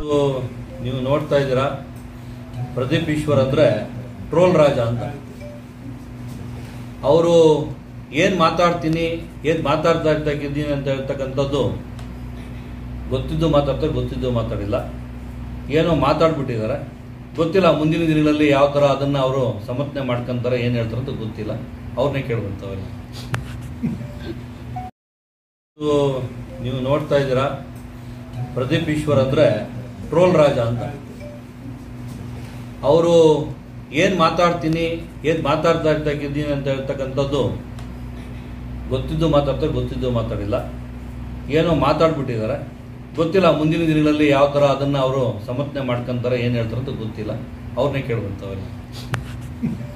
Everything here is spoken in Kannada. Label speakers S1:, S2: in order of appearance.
S1: ಇದು ನೀವು ನೋಡ್ತಾ ಇದ್ದೀರಾ ಪ್ರದೀಪ್ ಈಶ್ವರ್ ಅಂದರೆ ಟ್ರೋಲ್ ರಾಜ ಅಂತ ಅವರು ಏನು ಮಾತಾಡ್ತೀನಿ ಏನು ಮಾತಾಡ್ತಾ ಇದ್ದೀನಿ ಅಂತ ಹೇಳ್ತಕ್ಕಂಥದ್ದು ಗೊತ್ತಿದ್ದು ಮಾತಾಡ್ತಾರೆ ಗೊತ್ತಿದ್ದು ಮಾತಾಡಿಲ್ಲ ಏನೋ ಮಾತಾಡ್ಬಿಟ್ಟಿದ್ದಾರೆ ಗೊತ್ತಿಲ್ಲ ಮುಂದಿನ ದಿನಗಳಲ್ಲಿ ಯಾವ ಥರ ಅದನ್ನು ಅವರು ಸಮರ್ಥನೆ ಮಾಡ್ಕೊಂತಾರೆ ಏನು ಹೇಳ್ತಾರೆ ಅಂತ ಗೊತ್ತಿಲ್ಲ ಅವ್ರನ್ನೇ ಕೇಳ್ಕೊಂತವ್ರೆ ಇದು ನೀವು ನೋಡ್ತಾ ಇದ್ದೀರಾ ಪ್ರದೀಪ್ ಈಶ್ವರ್ ಅಂದರೆ ಟ್ರೋಲ್ ರಾಜ ಅಂತ ಅವರು ಏನು ಮಾತಾಡ್ತೀನಿ ಏನು ಮಾತಾಡ್ತಾ ಇದ್ದೀನಿ ಅಂತ ಹೇಳ್ತಕ್ಕಂಥದ್ದು ಗೊತ್ತಿದ್ದು ಮಾತಾಡ್ತಾರೆ ಗೊತ್ತಿದ್ದು ಮಾತಾಡಿಲ್ಲ ಏನೋ ಮಾತಾಡ್ಬಿಟ್ಟಿದ್ದಾರೆ ಗೊತ್ತಿಲ್ಲ ಮುಂದಿನ ದಿನಗಳಲ್ಲಿ ಯಾವ ಥರ ಅದನ್ನು ಅವರು ಸಮರ್ಥನೆ ಮಾಡ್ಕೊಂತಾರೆ ಏನು ಹೇಳ್ತಾರೆ ಅಂತ ಗೊತ್ತಿಲ್ಲ ಅವ್ರನ್ನೇ ಕೇಳ್ಕೊಂತವ್ರೆ